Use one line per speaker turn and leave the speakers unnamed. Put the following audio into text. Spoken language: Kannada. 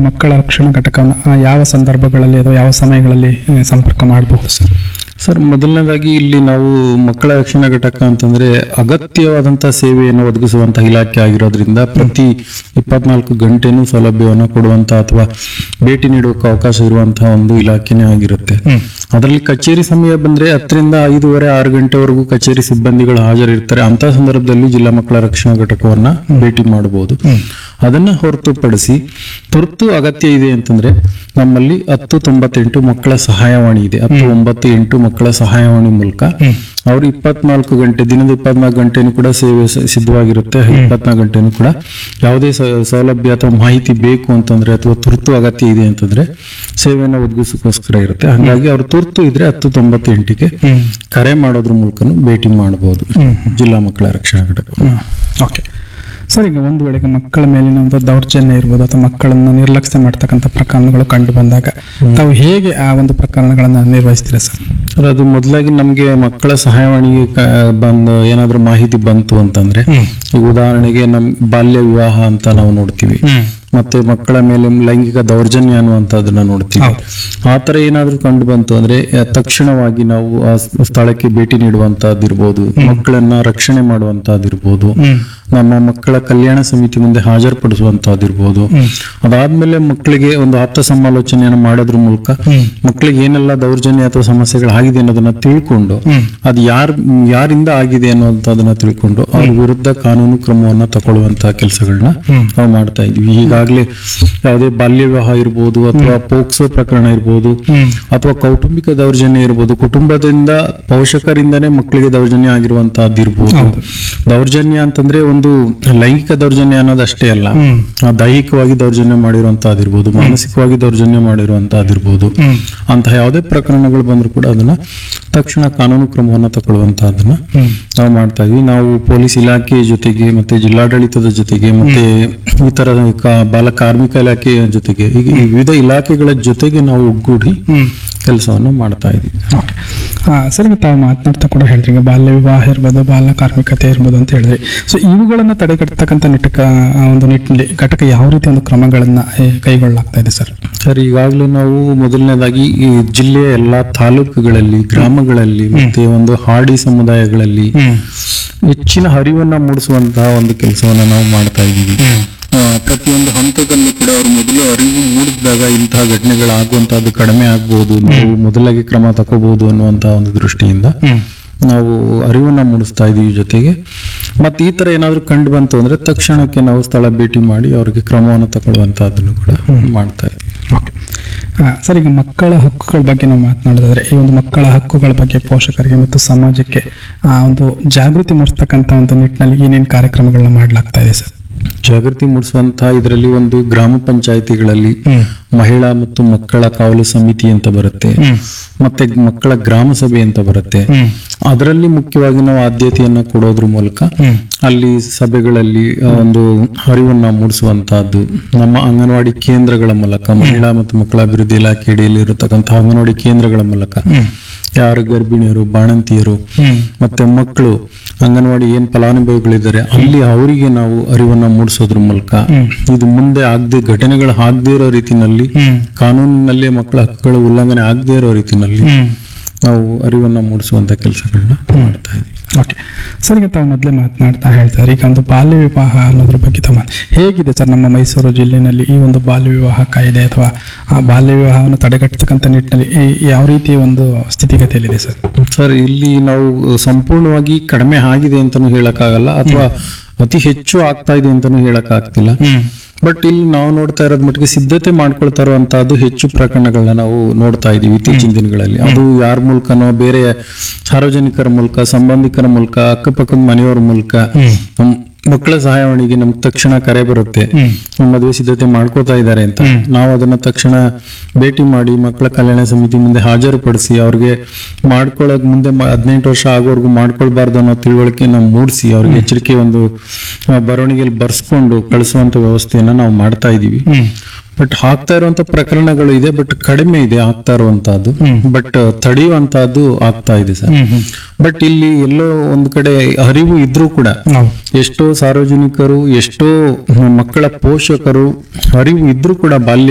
ಒಂದು ಮಕ್ಕಳ ರಕ್ಷಣಾ ಘಟಕವನ್ನು ಆ, ಯಾವ ಸಂದರ್ಭಗಳಲ್ಲಿ ಅಥವಾ ಯಾವ ಸಮಯಗಳಲ್ಲಿ ಆ, ಸಂಪರ್ಕ ಮಾಡಬಹುದು ಸರ್
ಸರ್ ಮೊದಲನೇದಾಗಿ ಇಲ್ಲಿ ನಾವು ಮಕ್ಕಳ ರಕ್ಷಣಾ ಘಟಕ ಅಂತಂದ್ರೆ ಅಗತ್ಯವಾದಂತಹ ಸೇವೆಯನ್ನು ಒದಗಿಸುವಂತಹ ಇಲಾಖೆ ಆಗಿರೋದ್ರಿಂದ ಪ್ರತಿ ಇಪ್ಪತ್ನಾಲ್ಕು ಗಂಟೆನೂ ಸೌಲಭ್ಯವನ್ನು ಕೊಡುವಂತ ಅಥವಾ ಭೇಟಿ ನೀಡುವಕ್ಕೆ ಅವಕಾಶ ಇರುವಂತಹ ಒಂದು ಇಲಾಖೆನೇ ಆಗಿರುತ್ತೆ ಅದರಲ್ಲಿ ಕಚೇರಿ ಸಮಯ ಬಂದ್ರೆ ಹತ್ತರಿಂದ ಐದೂವರೆ ಆರು ಗಂಟೆವರೆಗೂ ಕಚೇರಿ ಸಿಬ್ಬಂದಿಗಳು ಹಾಜರಿರ್ತಾರೆ ಅಂತ ಸಂದರ್ಭದಲ್ಲಿ ಜಿಲ್ಲಾ ಮಕ್ಕಳ ರಕ್ಷಣಾ ಘಟಕವನ್ನ ಭೇಟಿ ಮಾಡಬಹುದು ಅದನ್ನ ಹೊರತುಪಡಿಸಿ ತುರ್ತು ಅಗತ್ಯ ಇದೆ ಅಂತಂದ್ರೆ ನಮ್ಮಲ್ಲಿ ಹತ್ತು ತೊಂಬತ್ತೆಂಟು ಮಕ್ಕಳ ಸಹಾಯವಾಣಿ ಇದೆ ಹತ್ತು ಒಂಬತ್ತು ಎಂಟು ಮಕ್ಕಳ ಸಹಾಯವಾಣಿ ಮೂಲಕ ಅವರು ಇಪ್ಪತ್ನಾಲ್ಕು ಗಂಟೆ ದಿನದ ಇಪ್ಪತ್ನಾಲ್ಕು ಗಂಟೆನೂ ಕೂಡ ಸೇವೆ ಸ- ಸಿದ್ಧವಾಗಿರುತ್ತೆ ಇಪ್ಪತ್ನಾಲ್ಕು ಗಂಟೆನೂ ಕೂಡ ಯಾವುದೇ ಸ- ಸೌಲಭ್ಯ ಅಥವಾ ಮಾಹಿತಿ ಬೇಕು ಅಂತಂದ್ರೆ ಅಥವಾ ತುರ್ತು ಅಗತ್ಯ ಇದೆ ಅಂತಂದ್ರೆ ಸೇವೆಯನ್ನು ಒದಗಿಸೋಕ್ಕೋಸ್ಕರ ಇರುತ್ತೆ ಹಾಗಾಗಿ ಅವ್ರು ತುರ್ತು ಇದ್ರೆ ಹತ್ತು ತೊಂಬತ್ತೆಂಟಿಗೆ ಕರೆ ಮಾಡೋದ್ರ ಮೂಲಕನೂ ಭೇಟಿ ಮಾಡಬಹುದು ಜಿಲ್ಲಾ ಮಕ್ಕಳ ರಕ್ಷಣಾ ಘಟಕ
ಓಕೆ ಸರ್ ಈಗ ಒಂದು ವೇಳೆಗೆ ಮಕ್ಕಳ ಮೇಲಿನ ಒಂದು ದೌರ್ಜನ್ಯ ಇರ್ಬೋದು ಅಥವಾ ಮಕ್ಕಳನ್ನು ನಿರ್ಲಕ್ಷ್ಯ ಮಾಡ್ತಕ್ಕಂಥ ಪ್ರಕರಣಗಳು ಕಂಡು ಬಂದಾಗ ತಾವು ಹೇಗೆ ಆ ಒಂದು ಪ್ರಕರಣಗಳನ್ನು ನಿರ್ವಹಿಸ್ತೀರಾ ಸರ್
ಸರ್, ಅದು ಮೊದಲಾಗಿ ನಮಗೆ ಮಕ್ಕಳ ಸಹಾಯವಾಣಿಗೆ ಕ- ಬಂದು ಏನಾದ್ರೂ ಮಾಹಿತಿ ಬಂತು ಅಂತಂದ್ರೆ ಈಗ ಉದಾಹರಣೆಗೆ ನಮ್ ಬಾಲ್ಯ ವಿವಾಹ ಅಂತ ನಾವು ನೋಡ್ತೀವಿ ಮತ್ತೆ ಮಕ್ಕಳ ಮೇಲೆ ಲೈಂಗಿಕ ದೌರ್ಜನ್ಯ ಅನ್ನುವಂಥದ್ದನ್ನ ನೋಡ್ತೀವಿ ಆ ತರ ಏನಾದ್ರೂ ಕಂಡು ಬಂತು ಅಂದ್ರೆ ಆ, ತಕ್ಷಣವಾಗಿ ನಾವು ಆ ಸ್- ಸ್ಥಳಕ್ಕೆ ಭೇಟಿ ನೀಡುವಂತಹದ್ದಿರ್ಬೋದು ಮಕ್ಕಳನ್ನ ರಕ್ಷಣೆ ಮಾಡುವಂತಹದ್ದಿರ್ಬೋದು ನಮ್ಮ ಮಕ್ಕಳ ಕಲ್ಯಾಣ ಸಮಿತಿ ಮುಂದೆ ಹಾಜರುಪಡಿಸುವಂತಹದ್ದಿರ್ಬೋದು ಅದಾದ್ಮೇಲೆ ಮಕ್ಕಳಿಗೆ ಒಂದು ಆಪ್ತ ಸಮಾಲೋಚನೆಯನ್ನು ಮಾಡೋದ್ರ ಮೂಲಕ ಮಕ್ಕಳಿಗೆ ಏನೆಲ್ಲ ದೌರ್ಜನ್ಯ ಅಥವಾ ಸಮಸ್ಯೆಗಳಾಗಿದೆ ಅನ್ನೋದನ್ನ ತಿಳ್ಕೊಂಡು ಅದು ಯಾರ್ ಯಾರಿಂದ ಆಗಿದೆ ಅನ್ನುವಂಥದ್ದನ್ನ ತಿಳ್ಕೊಂಡು ಅವ್ರ ವಿರುದ್ಧ ಕಾನೂನು ಕ್ರಮವನ್ನ ತಗೊಳ್ಳುವಂತಹ ಕೆಲಸಗಳನ್ನ ನಾವು ಮಾಡ್ತಾ ಇದ್ವಿ ಈಗಾಗಲೇ ಯಾವುದೇ ಬಾಲ್ಯ ವಿವಾಹ ಇರ್ಬೋದು ಅಥವಾ ಪೋಕ್ಸೋ ಪ್ರಕರಣ ಇರ್ಬೋದು ಅಥವಾ ಕೌಟುಂಬಿಕ ದೌರ್ಜನ್ಯ ಇರ್ಬೋದು ಕುಟುಂಬದಿಂದ ಪೋಷಕರಿಂದನೇ ಮಕ್ಕಳಿಗೆ ದೌರ್ಜನ್ಯ ಆಗಿರುವಂತಹದ್ದು ಇರ್ಬೋದು ದೌರ್ಜನ್ಯ ಅಂತಂದ್ರೆ ಒಂದು ಲೈಂಗಿಕ ದೌರ್ಜನ್ಯ ಅನ್ನೋದು ಅಷ್ಟೇ ಅಲ್ಲ ಆ, ದೈಹಿಕವಾಗಿ ದೌರ್ಜನ್ಯ ಮಾಡಿರುವಂತಹದಿರ್ಬೋದು ಮಾನಸಿಕವಾಗಿ ದೌರ್ಜನ್ಯ ಮಾಡಿರುವಂತಹದಿರ್ಬೋದು ಅಂತಹ ಯಾವುದೇ ಪ್ರಕರಣಗಳು ಬಂದ್ರು ಕೂಡ ಅದನ್ನ ತಕ್ಷಣ ಕಾನೂನು ಕ್ರಮವನ್ನ ತಗೊಳ್ಳುವಂತಹದನ್ನ ನಾವು ಮಾಡ್ತಾ ಇದ್ವಿ ನಾವು ಪೊಲೀಸ್ ಇಲಾಖೆ ಜೊತೆಗೆ ಮತ್ತೆ ಜಿಲ್ಲಾಡಳಿತದ ಜೊತೆಗೆ ಮತ್ತೆ ಇತರ ಕ- ಬಾಲ ಕಾರ್ಮಿಕ ಇಲಾಖೆಯ ಜೊತೆಗೆ ಈಗ ಈ ವಿವಿಧ ಇಲಾಖೆಗಳ ಜೊತೆಗೆ ನಾವು ಒಗ್ಗೂಡಿ ಕೆಲಸವನ್ನು ಮಾಡ್ತಾ ಇದ್ದೀವಿ
ಓಕೆ ಸರ್ ಈಗ ತಾವು ಮಾತನಾಡ್ತಾ ಕೂಡ ಹೇಳಿದ್ರಿ ಈಗ ಬಾಲ್ಯ ವಿವಾಹ ಇರ್ಬೋದು ಬಾಲ ಕಾರ್ಮಿಕತೆ ಇರ್ಬೋದು ಅಂತ ಹೇಳಿದ್ರಿ ಸೊ ಇವುಗಳನ್ನು ತಡೆಗಟ್ಟತಕ್ಕಂಥ ನಿಟ್ಟಕ ಆ ಒಂದು ನಿಟ್ಟಿನಲ್ಲಿ ಘಟಕ ಯಾವ ರೀತಿ ಒಂದು ಕ್ರಮಗಳನ್ನ ಏ, ಕೈಗೊಳ್ಳಲಾಗ್ತಾ ಇದೆ ಸರ್
ಸರ್ ಈಗಾಗಲೇ ನಾವು ಮೊದಲನೇದಾಗಿ ಈ ಜಿಲ್ಲೆಯ ಎಲ್ಲಾ ತಾಲೂಕುಗಳಲ್ಲಿ ಗ್ರಾಮಗಳಲ್ಲಿ ಮತ್ತೆ ಒಂದು ಹಾಡಿ ಸಮುದಾಯಗಳಲ್ಲಿ ಹೆಚ್ಚಿನ ಅರಿವನ್ನ ಮೂಡಿಸುವಂತಹ ಒಂದು ಕೆಲಸವನ್ನ ನಾವು ಮಾಡ್ತಾ ಇದ್ದೀವಿ ಆ, ಪ್ರತಿಯೊಂದು ಹಂತದಲ್ಲೂ ಕೂಡ ಅವರು ಮೊದಲು ಅರಿವು ಮೂಡಿಸಿದಾಗ ಇಂತಹ ಘಟನೆಗಳಾಗುವಂತಹದ್ದು ಕಡಿಮೆ ಆಗ್ಬೋದು ನಾವು ಮೊದಲಾಗಿ ಕ್ರಮ ತಗೋಬಹುದು ಅನ್ನುವಂತಹ ಒಂದು ದೃಷ್ಟಿಯಿಂದ ನಾವು ಅರಿವನ್ನ ಮೂಡಿಸ್ತಾ ಇದೀವಿ ಜೊತೆಗೆ ಮತ್ತೆ ಈ ತರ ಏನಾದ್ರೂ ಕಂಡು ಬಂತು ಅಂದ್ರೆ ತಕ್ಷಣಕ್ಕೆ ನಾವು ಸ್ಥಳ ಭೇಟಿ ಮಾಡಿ ಅವರಿಗೆ ಕ್ರಮವನ್ನು ತಗೊಳ್ಳುವಂತಹದ್ದನ್ನು ಕೂಡ ಮಾಡ್ತಾ ಇದ್ದೀವಿ
ಓಕೆ ಸರ್ ಈಗ ಮಕ್ಕಳ ಹಕ್ಕುಗಳ ಬಗ್ಗೆ ನಾವು ಮಾತನಾಡೋದಾದ್ರೆ ಈ ಒಂದು ಮಕ್ಕಳ ಹಕ್ಕುಗಳ ಬಗ್ಗೆ ಪೋಷಕರಿಗೆ ಮತ್ತು ಸಮಾಜಕ್ಕೆ ಆ ಒಂದು ಜಾಗೃತಿ ಮೂಡಿಸ್ತಕ್ಕಂಥ ಒಂದು ನಿಟ್ಟಿನಲ್ಲಿ ಏನೇನು ಕಾರ್ಯಕ್ರಮಗಳನ್ನ ಮಾಡಲಾಗ್ತಾ ಇದೆ ಸರ್
ಜಾಗೃತಿ ಮೂಡಿಸುವಂತಹ ಇದರಲ್ಲಿ ಒಂದು ಗ್ರಾಮ ಪಂಚಾಯಿತಿಗಳಲ್ಲಿ ಮಹಿಳಾ ಮತ್ತು ಮಕ್ಕಳ ಕಾವಲು ಸಮಿತಿ ಅಂತ ಬರುತ್ತೆ ಮತ್ತೆ ಮಕ್ಕಳ ಗ್ರಾಮ ಸಭೆ ಅಂತ ಬರುತ್ತೆ ಅದರಲ್ಲಿ ಮುಖ್ಯವಾಗಿ ನಾವು ಆದ್ಯತೆಯನ್ನ ಕೊಡೋದ್ರ ಮೂಲಕ ಅಲ್ಲಿ ಸಭೆಗಳಲ್ಲಿ ಆ, ಒಂದು ಅರಿವನ್ನ ಮೂಡಿಸುವಂತಹದ್ದು ನಮ್ಮ ಅಂಗನವಾಡಿ ಕೇಂದ್ರಗಳ ಮೂಲಕ ಮಹಿಳಾ ಮತ್ತು ಮಕ್ಕಳ ಅಭಿವೃದ್ಧಿ ಇಲಾಖೆ ಅಡಿಯಲ್ಲಿ ಇರತಕ್ಕಂತಹ ಅಂಗನವಾಡಿ ಕೇಂದ್ರಗಳ ಮೂಲಕ ಯಾರು ಗರ್ಭಿಣಿಯರು ಬಾಣಂತಿಯರು ಮತ್ತೆ ಮಕ್ಕಳು ಅಂಗನವಾಡಿ ಏನ್ ಫಲಾನುಭವಿಗಳಿದ್ದಾರೆ ಅಲ್ಲಿ ಅವರಿಗೆ ನಾವು ಅರಿವನ್ನ ಮೂಡಿಸೋದ್ರ ಮೂಲಕ ಇದು ಮುಂದೆ ಆಗದೆ ಘಟನೆಗಳು ಆಗದೇ ಇರೋ ರೀತಿನಲ್ಲಿ ಕಾನೂನಿನಲ್ಲಿ ಮಕ್ಕಳ ಹಕ್ಕುಗಳ ಉಲ್ಲಂಘನೆ ಆಗದೇ ಇರೋ ರೀತಿನಲ್ಲಿ ನಾವು ಅರಿವನ್ನ ಮೂಡಿಸುವಂತ ಕೆಲಸಗಳನ್ನ ಮಾಡ್ತಾ ಇದ್ದೀವಿ
ಓಕೆ ಸರ್ ಈಗ ತಾವು ಮೊದಲೇ ಮಾತನಾಡ್ತಾ ಹೇಳ್ತಾರೆ ಈಗ ಒಂದು ಬಾಲ್ಯ ವಿವಾಹ ಅನ್ನೋದ್ರ ಬಗ್ಗೆ ತಾವು ಮಾತ್- ಹೇಗಿದೆ ಸರ್ ನಮ್ಮ ಮೈಸೂರು ಜಿಲ್ಲೆಯಲ್ಲಿ ಈ ಒಂದು ಬಾಲ್ಯ ವಿವಾಹ ಕಾಯ್ದೆ ಅಥವಾ ಆ ಬಾಲ್ಯ ವಿವಾಹವನ್ನು ತಡೆಗಟ್ಟತಕ್ಕಂಥ ನಿಟ್ಟಿನಲ್ಲಿ ಈ- ಯಾವ ರೀತಿಯ ಒಂದು ಸ್ಥಿತಿಗತಿಯಲ್ಲಿದೆ ಸರ್
ಸರ್ ಇಲ್ಲಿ ನಾವು ಸಂಪೂರ್ಣವಾಗಿ ಕಡಿಮೆ ಆಗಿದೆ ಅಂತಾನು ಹೇಳಕ್ಕಾಗಲ್ಲ ಅಥವಾ ಅತಿ ಹೆಚ್ಚು ಆಗ್ತಾ ಇದೆ ಅಂತಾನು ಹೇಳಕ್ ಆಗ್ತಿಲ್ಲ ಬಟ್ ಇಲ್ಲಿ ನಾವು ನೋಡ್ತಾ ಇರೋದ್ ಮಟ್ಟಿಗೆ ಸಿದ್ಧತೆ ಮಾಡ್ಕೊಳ್ತಾ ಇರುವಂತಹದ್ದು ಹೆಚ್ಚು ಪ್ರಕರಣಗಳನ್ನ ನಾವು ನೋಡ್ತಾ ಇದೀವಿ ಇತ್ತೀಚಿನ ದಿನಗಳಲ್ಲಿ ಅದು ಯಾರ ಮೂಲಕನೋ ಬೇರೆ ಸಾರ್ವಜನಿಕರ ಮೂಲಕ ಸಂಬಂಧಿಕರ ಮೂಲಕ ಅಕ್ಕಪಕ್ಕದ ಮನೆಯವರ ಮೂಲಕ ನಮ್ ಮಕ್ಕಳ ಸಹಾಯವಾಣಿಗೆ ನಮ್ಗೆ ತಕ್ಷಣ ಕರೆ ಬರುತ್ತೆ ನಮ್ಮ ಮದುವೆ ಸಿದ್ಧತೆ ಮಾಡ್ಕೋತಾ ಇದ್ದಾರೆ ಅಂತ ನಾವು ಅದನ್ನ ತಕ್ಷಣ ಭೇಟಿ ಮಾಡಿ ಮಕ್ಕಳ ಕಲ್ಯಾಣ ಸಮಿತಿ ಮುಂದೆ ಹಾಜರುಪಡಿಸಿ ಅವ್ರಿಗೆ ಮಾಡ್ಕೊಳ್ಳೋಕ್ ಮುಂದೆ ಮ- ಹದಿನೆಂಟು ವರ್ಷ ಆಗೋವರೆಗೂ ಮಾಡ್ಕೊಳ್ಬಾರ್ದು ಅನ್ನೋ ತಿಳುವಳಿಕೆ ನಾವು ಮೂಡಿಸಿ ಅವ್ರಿಗೆ ಎಚ್ಚರಿಕೆ ಒಂದು ಆ, ಬರವಣಿಗೆಯಲ್ಲಿ ಬರ್ಸ್ಕೊಂಡು ಕಳಿಸುವಂತ ವ್ಯವಸ್ಥೆಯನ್ನ ನಾವು ಮಾಡ್ತಾ ಇದೀವಿ ಬಟ್ ಆಗ್ತಾ ಇರುವಂತ ಪ್ರಕರಣಗಳು ಇದೆ ಬಟ್ ಕಡಿಮೆ ಇದೆ ಆಗ್ತಾ ಇರುವಂತಹದ್ದು ಬಟ್ ತಡೆಯುವಂತಹದ್ದು ಆಗ್ತಾ ಇದೆ ಸರ್ ಬಟ್ ಇಲ್ಲಿ ಎಲ್ಲೋ ಒಂದ್ ಕಡೆ ಅರಿವು ಇದ್ರೂ ಕೂಡ ಎಷ್ಟೋ ಸಾರ್ವಜನಿಕರು ಎಷ್ಟೋ ಮಕ್ಕಳ ಪೋಷಕರು ಅರಿವು ಇದ್ರೂ ಕೂಡ ಬಾಲ್ಯ